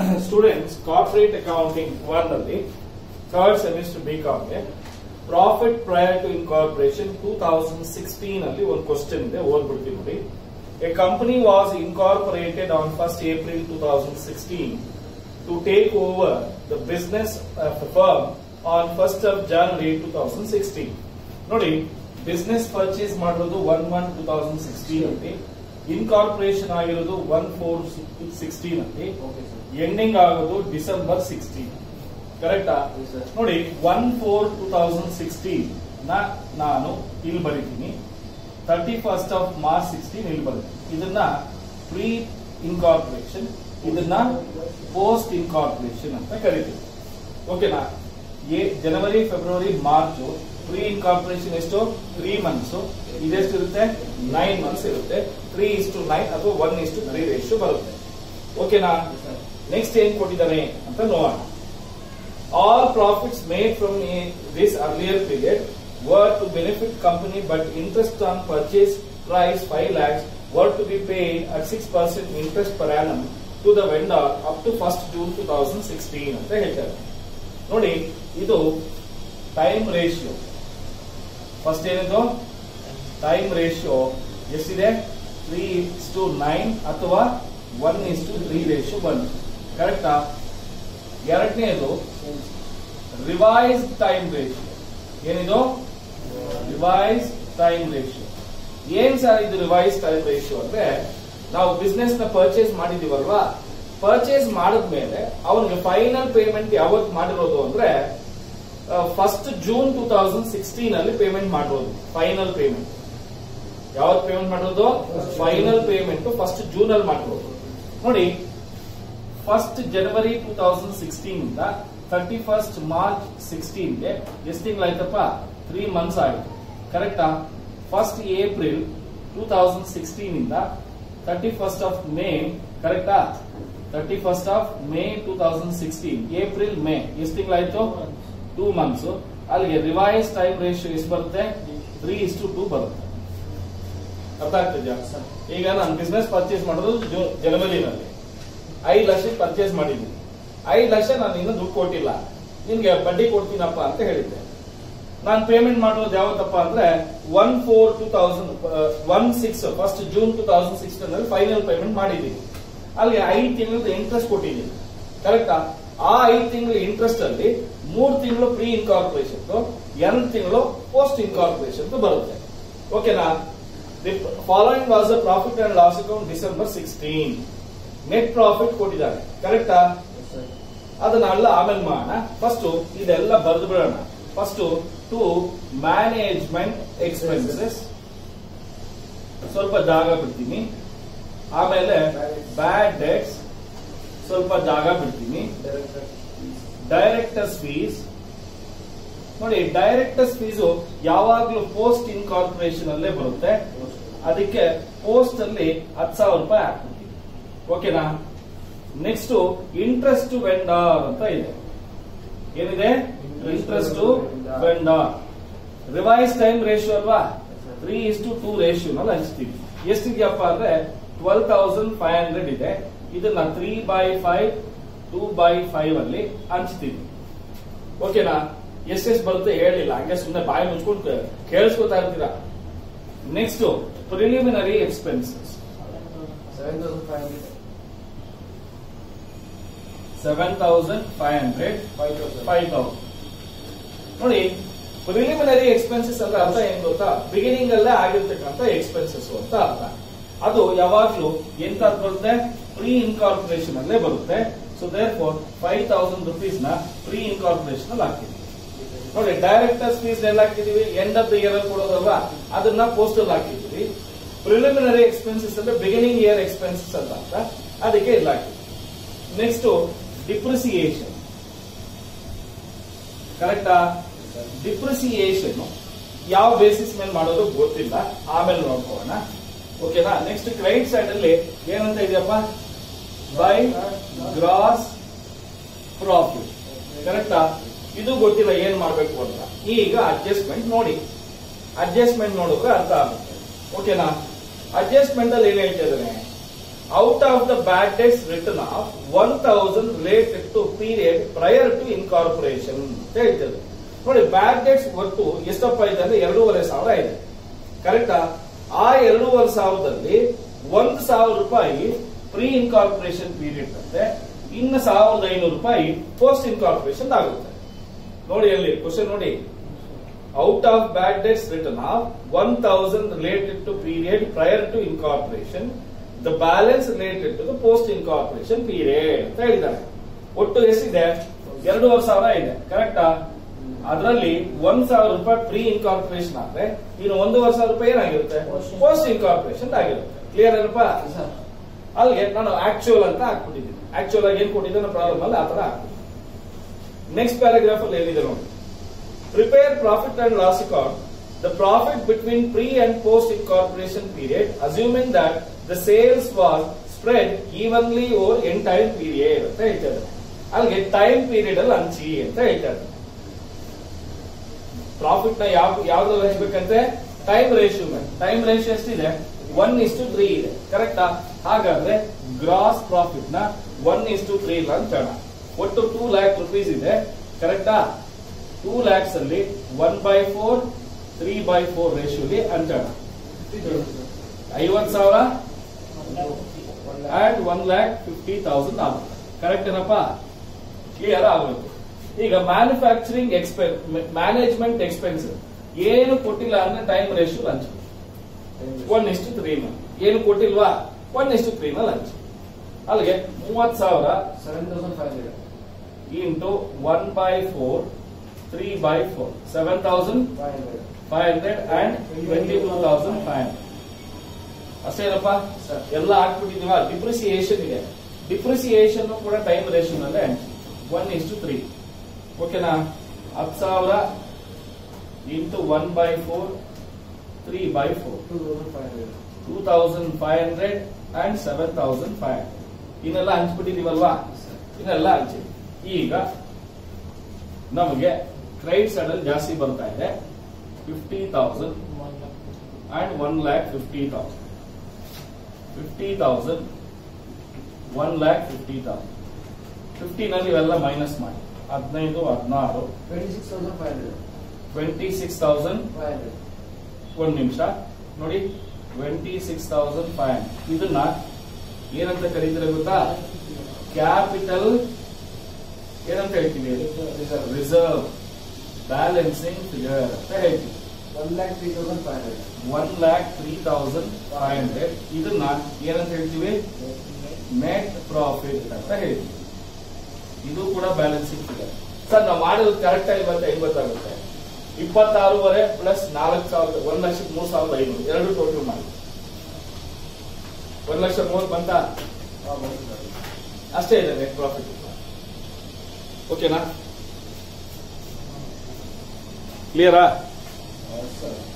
Students corporate accounting one ಅಲ್ಲಿ third semester ಗೆ profit prior to incorporation two thousand sixteen ಅಲ್ಲಿ ಒಂದು question ಇದೆ ಓದ್ಬಿಡ್ತೀವಿ ನೋಡಿ a company was incorporated on first April two thousand sixteen to take over the business firm on first of January two thousand sixteen ನೋಡಿ business purchase ಮಾಡಿರೋದು one one two thousand sixteen ಅಲ್ಲಿ incorporation ಆಗಿರೋದು one four sixteen ಅಲ್ಲಿ ಎಂಡಿಂಗ್ ಆಗೋದು December sixteen ಕರೆಕ್ಟಾ Yes, sir. ನೋಡಿ one four two thousand sixteen ನ ನಾನು ಇಲ್ಲಿ ಬರೀತೀನಿ thirty first of March sixteen ಇಲ್ಲಿ ಬರೀತೀನಿ ಇದನ್ನ ಪ್ರೀ ಇನ್ಕಾರ್ಪೊರೇಷನ್ ಇದನ್ನ ಪೋಸ್ಟ್ ಇನ್ಕಾರ್ಪೊರೇಷನ್ ಅಂತ ಕರಿತೀವಿ ಓಕೆನಾ ಎ ಜನವರಿ ಫೆಬ್ರವರಿ ಮಾರ್ಚ್ ಪ್ರೀ ಇನ್ಕಾರ್ಪೊರೇಷನ್ ಎಷ್ಟು ತ್ರೀ ಮಂತ್ಸ್ ಇದೆಷ್ಟಿರುತ್ತೆ ನೈನ್ ಮಂತ್ಸ್ ಇರುತ್ತೆ ತ್ರೀ ಇಸ್ಟು ನೈನ್ ಅಥವಾ ಒನ್ ಇಸ್ಟು ತ್ರೀ ರೇಷು ಬರುತ್ತೆ ಓಕೆನಾ ನೆಕ್ಸ್ಟ್ ಏನ್ ಕೊಟ್ಟಿದ್ದಾನೆ ಅಂತ ನೋಡೋಣ all profits made from a- this earlier period were to benefit company but interest on purchase price 5 lakhs were to be paid at 6% interest per annum to the vendor up to 1st June 2016 ಅಂತ ಹೇಳ್ತಾರೆ ನೋಡಿ ಇದು time ratio first ಏನಿದು time ratio ಎಷ್ಟಿದೆ three is to nine ಅಥವಾ one is to three ratio ಬಂದು ಕರೆಕ್ಟಾ ಎರಡನೇದು ರಿವೈಸ್ ಟೈಮ್ ರೇಷಿಯೋ ಏನಿದು ರಿವೈಸ್ ಟೈಮ್ ರೇಷಿಯೋ ಏನ್ ಸರ್ ಇದು ರಿವೈಸ್ ಟೈಮ್ ರೇಷಿಯೋ ಅಂದ್ರೆ ನಾವು ಬಿಸ್ನೆಸ್ ನ ಪರ್ಚೇಸ್ ಮಾಡಿದೀವಲ್ವಾ ಪರ್ಚೇಸ್ ಮಾಡಿದ್ಮೇಲೆ ಅವನಿಗೆ ಫೈನಲ್ ಪೇಮೆಂಟ್ ಯಾವತ್ತು ಮಾಡಿರೋದು ಅಂದ್ರೆ first June two thousand sixteen ಅಲ್ಲಿ ಪೇಮೆಂಟ್ ಮಾಡಿರೋದು ಫೈನಲ್ ಪೇಮೆಂಟ್ ಯಾವತ್ತು ಪೇಮೆಂಟ್ ಮಾಡಿರೋದು ಫೈನಲ್ ಪೇಮೆಂಟ್ ಫಸ್ಟ್ ಜೂನ್ ಅಲ್ಲಿ ಮಾಡಿರೋದು ನೋಡಿ first January two thousand sixteen ಇಂದ ತರ್ಟಿ ಫಸ್ಟ್ ಮಾರ್ಚ್ ಸಿಕ್ಸ್ಟೀನ್ ಗೆ ಎಷ್ಟು ತಿಂಗಳಾಯ್ತಪ್ಪ ತ್ರೀ ಮಂತ್ಸ್ ಆಯ್ತು ಕರೆಕ್ಟಾ first April two thousand sixteen ಇಂದ ತರ್ಟಿ ಫಸ್ಟ್ ಆಫ್ ಮೇ ಕರೆಕ್ಟಾ thirty first of May two thousand sixteen April May ಎಷ್ಟು ತಿಂಗಳಾಯ್ತು ಟೂ ಮಂತ್ಸ್ ಅಲ್ಲಿಗೆ ರಿವೈಸ್ ಟೈಮ್ ರೇಷಿಯೋ ಎಷ್ಟು ಬರುತ್ತೆ ತ್ರೀ ಇಸ್ಟು ಟೂ ಬರುತ್ತೆ ಅರ್ಥ ಆಗ್ತಿದ್ಯಾ ಈಗ ನಾನು ಬಿಸ್ನೆಸ್ ಪರ್ಚೇಸ್ ಮಾಡೋದು ಜೂ- ಜನವರಿನಲ್ಲಿ ಐದು ಲಕ್ಷಕ್ಕೆ ಪರ್ಚೇಸ್ ಮಾಡಿದ್ದೀನಿ ಐದು ಲಕ್ಷ ನಾನು ಇನ್ನೂ ದುಡ್ಡು ಕೊಟ್ಟಿಲ್ಲ ನಿಮ್ಗೆ ಬಡ್ಡಿ ಕೊಡ್ತೀನಪ್ಪ ಅಂತ ಹೇಳಿದ್ದೆ ನಾನು ಪೇಮೆಂಟ್ ಮಾಡೋದು ಯಾವತ್ತಪ್ಪ ಅಂದ್ರೆ one four two thousand one six first June two thousand sixteen ಅಲ್ಲಿ ಫೈನಲ್ ಪೇಮೆಂಟ್ ಮಾಡಿದ್ದೀನಿ ಅಲ್ಲಿ ಐದು ತಿಂಗಳದ ಇಂಟ್ರೆಸ್ಟ್ ಕೊಟ್ಟಿದ್ದೀನಿ ಕರೆಕ್ಟಾ ಆ ಐದು ತಿಂಗಳ ಇಂಟ್ರೆಸ್ಟ್ ಅಲ್ಲಿ ಮೂರು ತಿಂಗಳು ಪ್ರೀ ಇನ್ಕಾರ್ಪೊರೇಷನ್ ಎರಡು ತಿಂಗಳು ಪೋಸ್ಟ್ ಇನ್ಕಾರ್ಪೊರೇಷನ್ ಬರುತ್ತೆ ಓಕೆನಾ the following was the profit and loss account December sixteen net profit ಕೊಟ್ಟಿದ್ದಾರೆ ಕರೆಕ್ಟಾ ಅದನ್ನ ಅಲ್ಲ ಆಮೇಲೆ ಮಾಡೋಣ ಫಸ್ಟ್ ಇದೆಲ್ಲ ಬರೆದು ಬಿಡೋಣ ಫಸ್ಟ್ ಟು ಮ್ಯಾನೇಜ್ಮೆಂಟ್ ಎಕ್ಸ್ಪೆನ್ಸಸ್ ಸ್ವಲ್ಪ ಜಾಗ ಬಿಡ್ತೀನಿ ಆಮೇಲೆ ಬ್ಯಾಡ್ ಡೆಟ್ಸ್ ಸ್ವಲ್ಪ ಜಾಗ ಬಿಡ್ತೀನಿ ಡೈರೆಕ್ಟರ್ಸ್ ಫೀಸ್ ನೋಡಿ ಡೈರೆಕ್ಟರ್ಸ್ ಫೀಸು ಯಾವಾಗ್ಲೂ ಪೋಸ್ಟ್ ಇನ್ಕಾರ್ಪೊರೇಷನ್ ಅಲ್ಲೇ ಬರುತ್ತೆ ಅದಕ್ಕೆ ಪೋಸ್ಟ್ ಅಲ್ಲಿ ಹತ್ತು ಸಾವಿರ ರೂಪಾಯಿ ಹಾಕ್ಬಿಡ್ತೀನಿ ಓಕೆನಾ ನೆಕ್ಸ್ಟ್ ಇಂಟ್ರೆಸ್ಟ್ ವೆಂಡರ್ ಅಂತ ಇದೆ ಏನಿದೆ interest vendor revise time ratio ಅಲ್ವಾ ತ್ರೀ ಇಸ್ ಟು ಟೂ ರೇಷಿಯೋನಲ್ಲಿ ಹಂಚ್ತೀವಿ ಎಷ್ಟಿದೆಯಪ್ಪ ಅಂದ್ರೆ ಟ್ವೆಲ್ ತೌಸಂಡ್ ಫೈವ್ ಹಂಡ್ರೆಡ್ ಇದೆ ಇದನ್ನ three by five two by five ಅಲ್ಲಿ ಹಂಚ್ತೀವಿ ಓಕೆನಾ ಎಷ್ಟೆಷ್ಟು ಬರುತ್ತೆ ಹೇಳಿಲ್ಲ ಹಂಗೆ ಸುಮ್ಮನೆ ಬಾಯಿ ಮುಚ್ಕೊಂಡು ಕೇಳಿಸ್ಕೊತಾ ಇರ್ತೀರಾ next preliminary expenses seven thousand five hundred seven thousand five hundred five thousand five thousand ನೋಡಿ ಪ್ರಿಲಿಮಿನರಿ ಎಕ್ಸ್ಪೆನ್ಸಸ್ ಅಂದ್ರೆ ಅರ್ಥ ಏನ್ ಗೊತ್ತಾ ಬಿಗಿನಿಂಗ್ ಅಲ್ಲೇ ಆಗಿರ್ತಕ್ಕಂಥ ಎಕ್ಸ್ಪೆನ್ಸಸ್ ಅಂತ ಅರ್ಥ ಅದು ಯಾವಾಗ್ಲೂ ಎಂತ ಬರುತ್ತೆ ಪ್ರೀ ಇನ್ಕಾರ್ಪೊರೇಷನ್ ಅಲ್ಲೇ ಬರುತ್ತೆ so there four five thousand rupees ನ ಪ್ರೀ ಇನ್ಕಾರ್ಪೊರೇಷನ್ ಅಲ್ಲಿ ಹಾಕಿದ್ವಿ ನೋಡಿ ಡೈರೆಕ್ಟರ್ಸ್ ಫೀಸ್ ಎಲ್ಲ ಹಾಕಿದೀವಿ ಎಂಡ್ ಆಫ್ ದ ಇಯರ್ ಅಲ್ಲಿ ಕೊಡೋದಲ್ವಾ ಅದನ್ನ ಪೋಸ್ಟ್ ಅಲ್ಲಿ ಹಾಕಿದ್ವಿ ಪ್ರಿಲಿಮಿನರಿ ಎಕ್ಸ್ಪೆನ್ಸಸ್ ಅಂದ್ರೆ ಬಿಗಿನಿಂಗ್ ಇಯರ್ ಎಕ್ಸ್ಪೆನ್ಸಸ್ ಅಂತ ಅರ್ಥ ಅದಕ್ಕೆ ಇಲ್ಲಿ ಹಾಕಿದ್ವಿ ನೆಕ್ಸ್ಟ್ ಡಿಪ್ರಿಸಿಯೇಷನ್ ಕರೆಕ್ಟಾ ಡಿಪ್ರಿಸಿಯೇಷನ್ ಯಾವ ಬೇಸಿಸ್ ಮೇಲೆ ಮಾಡೋದು ಗೊತ್ತಿಲ್ಲ ಆಮೇಲೆ ನೋಡ್ಕೋಣ ಓಕೆನಾ ನೆಕ್ಸ್ಟ್ ಕ್ರೆಡಿಟ್ ಸೈಡ್ ಅಲ್ಲಿ ಏನಂತ ಇದೆಯಪ್ಪ ಬೈ ಗ್ರಾಸ್ ಪ್ರಾಫಿಟ್ ಕರೆಕ್ಟಾ ಇದು ಗೊತ್ತಿಲ್ಲ ಏನ್ ಮಾಡ್ಬೇಕು ಅಂತ ಈಗ ಅಡ್ಜಸ್ಟ್ಮೆಂಟ್ ನೋಡಿ ಅಡ್ಜಸ್ಟ್ಮೆಂಟ್ ನೋಡಿದ್ರೆ ಅರ್ಥ ಆಗುತ್ತೆ ಓಕೆನಾ ಅಡ್ಜಸ್ಟ್ಮೆಂಟ್ ಅಲ್ಲಿ ಏನ್ ಹೇಳ್ತಾ ಇದ್ದಾನೆ out of the bad debts return of one thousand related to period prior to incorporation ಅಂತ ಹೇಳ್ತೇವೆ ನೋಡಿ ಬ್ಯಾಡ್ ಡೇಟ್ಸ್ ಒಟ್ಟು ಎಷ್ಟಪ್ಪ ಇದೆ ಅಂದ್ರೆ ಎರಡೂವರೆ ಸಾವಿರ ಇದೆ ಕರೆಕ್ಟಾ ಆ ಎರಡೂವರೆ ಸಾವಿರದಲ್ಲಿ ಒಂದ್ ಸಾವಿರ ರೂಪಾಯಿ ಪ್ರೀ ಇನ್ಕಾರ್ಪೊರೇಷನ್ ಪೀರಿಯಡ್ ಅಂತೆ ಇನ್ನು ಸಾವಿರದ ಐನೂರು ರೂಪಾಯಿ ಪೋಸ್ಟ್ ಇನ್ಕಾರ್ಪೊರೇಷನ್ ಆಗುತ್ತೆ ನೋಡಿ ಅಲ್ಲಿ ಕ್ವಶನ್ ನೋಡಿ out of bad debts return of one thousand related to period prior to incorporation the balance related to the post incorporation period ಅಂತ ಹೇಳಿದ್ದಾರೆ ಒಟ್ಟು ಎಷ್ಟಿದೆ ಎರಡೂವರೆ ಸಾವಿರ ಇದೆ ಕರೆಕ್ಟಾ ಅದರಲ್ಲಿ ಒಂದ್ ಸಾವಿರ ರೂಪಾಯಿ ಪ್ರೀ ಇನ್ಕಾರ್ಪೊರೇಷನ್ ಆದ್ರೆ ಇನ್ನು ಒಂದೂವರೆ ಸಾವಿರ ರೂಪಾಯಿ ಏನಾಗಿರುತ್ತೆ ಪೋಸ್ಟ್ ಇನ್ಕಾರ್ಪೊರೇಷನ್ ಆಗಿರುತ್ತೆ ಕ್ಲಿಯರ್ ಏನಪ್ಪಾ ಸರ್ ಅಲ್ಲಿಗೆ ನಾನು ಆಕ್ಚುಯಲ್ ಅಂತ ಹಾಕ್ಬಿಟ್ಟಿದ್ದೀನಿ ಆಕ್ಚುಯಲ್ ಆಗಿ ಏನ್ ಕೊಟ್ಟಿದ್ದಾನೆ ಪ್ರಾಬ್ಲಮ್ ಅಲ್ಲಿ ಆತರ ಹಾಕ್ಬಿಟ್ಟಿದ್ದೀನಿ ನೆಕ್ಸ್ಟ್ ಪ್ಯಾರಾಗ್ರಾಫ್ ಅಲ್ಲಿ ಏನಿದೆ ನೋಡಿ prepare profit and loss account the profit between pre and post incorporation period assuming that the sales was spread evenly over entire period ಅಂತ ಹೇಳ್ತಾರೆ ಅಲ್ಲಿಗೆ ಟೈಮ್ ಪೀರಿಯಡ್ ಅಲ್ಲಿ ಹಂಚಿ ಅಂತ ಹೇಳ್ತಾರೆ ಪ್ರಾಫಿಟ್ ನ ಯಾವ ಯಾವ್ದ್ರಲ್ಲಿ ಹಂಚ್ಬೇಕಂತೆ ಟೈಮ್ ರೇಷಿಯೋ ಮೇಲೆ ಟೈಮ್ ರೇಷಿಯೋ ಎಷ್ಟಿದೆ ಒನ್ ಇಸ್ಟು ತ್ರೀ ಇದೆ ಕರೆಕ್ಟಾ ಹಾಗಾದ್ರೆ ಗ್ರಾಸ್ ಪ್ರಾಫಿಟ್ ನ ಒನ್ ಇಸ್ಟು ತ್ರೀ ಹಂಚೋಣ ಒಟ್ಟು ಟೂ ಲ್ಯಾಕ್ ರುಪೀಸ್ ಇದೆ ಕರೆಕ್ಟಾ ಟೂ ಲ್ಯಾಕ್ಸ್ ಅಲ್ಲಿ one by four three by four ರೇಷಿಯೋಲಿ ಹಂಚೋಣ ಐವತ್ ಸಾವಿರ and one lakh fifty thousand ಆಗುತ್ತೆ ಕರೆಕ್ಟ್ ಏನಪ್ಪ ಕ್ಲಿಯರ್ ಆಗಬೇಕು ಈಗ ಮ್ಯಾನುಫ್ಯಾಕ್ಚರಿಂಗ್ ಎಕ್ಸ್ಪೆನ್ ಮ್ಯಾನೇಜ್ಮೆಂಟ್ ಎಕ್ಸ್ಪೆನ್ಸ್ ಏನು ಕೊಟ್ಟಿಲ್ಲ ಅಂದ್ರೆ ಟೈಮ್ ರೇಷಿಯೋ ಲಂಚ್ ಒನ್ ಇಷ್ಟು ತ್ರೀ ಏನು ಕೊಟ್ಟಿಲ್ವಾ ಒನ್ ಇಷ್ಟು ತ್ರೀ ನ ಲಂಚ್ ಅಲ್ಲಿಗೆ ಮೂವತ್ ಸಾವಿರ seven thousand five hundred into one by four three by four seven thousand five hundred five hundred and twenty two thousand five hundred ಅಷ್ಟೇನಪ್ಪ sir. ಎಲ್ಲ ಹಾಕ್ಬಿಟ್ಟಿದೀವ ಡಿಪ್ರಿಸಿಯೇಷನ್ ಇದೆ ಡಿಪ್ರಿಸಿಯೇಷನ್ ಕೂಡ ಟೈಮ್ ರೇಷನ್ ಅಲ್ಲೇ ಒನ್ ಇಷ್ಟು ತ್ರೀ ಓಕೆನಾ ಹತ್ತು ಸಾವಿರ into one by four three by four two thousand five hundred two thousand five hundred and seven thousand five hundred ಇನ್ನೆಲ್ಲ ಹಂಚ್ಬಿಟ್ಟಿದೀವಲ್ವಾ ಇನ್ನೆಲ್ಲ ಹಂಚಿ ಈಗ ನಮಗೆ ಕ್ರೈಟ್ ಸೈಡ್ ಅಲ್ಲಿ ಜಾಸ್ತಿ ಬರ್ತಾ ಇದೆ fifty thousand and one lakh fifty thousand fifty thousand one lakh fifty thousand ಫಿಫ್ಟಿನಲ್ಲಿ ಇವೆಲ್ಲ ಮೈನಸ್ ಮಾಡಿ ಹದಿನೈದು ಹದಿನಾರು twenty six thousand five hundred twenty six thousand five hundred ಒಂದು ನಿಮಿಷ ನೋಡಿ twenty six thousand five hundred ಇದನ್ನ ಏನಂತ ಕರೀತಾರೆ ಗೊತ್ತಾ ಕ್ಯಾಪಿಟಲ್ ಏನಂತ ಹೇಳ್ತೀವಿ ರಿಸರ್ವ್ ರಿಸರ್ವ್ ಬ್ಯಾಲೆನ್ಸಿಂಗ್ ಫಿಗರ್ ಅಂತ ಹೇಳ್ತೀವಿ one lakh three thousand five hundred one lakh three thousand five hundred ಇದನ್ನ ಏನಂತ ಹೇಳ್ತೀವಿ ನೆಟ್ ಪ್ರಾಫಿಟ್ ಅಂತ ಹೇಳ್ತೀವಿ ಇದು ಕೂಡ ಬ್ಯಾಲೆನ್ಸಿಂಗ್ ಫಿಗರ್ ಸರ್ ನಾವು ಮಾಡಿರೋದು ಕರೆಕ್ಟ್ ಆಗಿ ಬಂತ ಹೆಂಗ್ ಗೊತ್ತಾಗುತ್ತೆ ಇಪ್ಪತ್ತಾರೂವರೆ ಪ್ಲಸ್ ನಾಲ್ಕು ಸಾವಿರದ ಒಂದ್ ಲಕ್ಷದ ಮೂರ್ ಸಾವಿರದ ಐನೂರು ಎರಡು ಟೋಟಲ್ ಮಾಡಿ ಒಂದ್ ಲಕ್ಷ ಮೂವತ್ತು ಬಂತ ಅಷ್ಟೇ ಇದೆ ನೆಟ್ ಪ್ರಾಫಿಟ್ ಓಕೆನಾ ಕ್ಲಿಯರಾ ಸರ್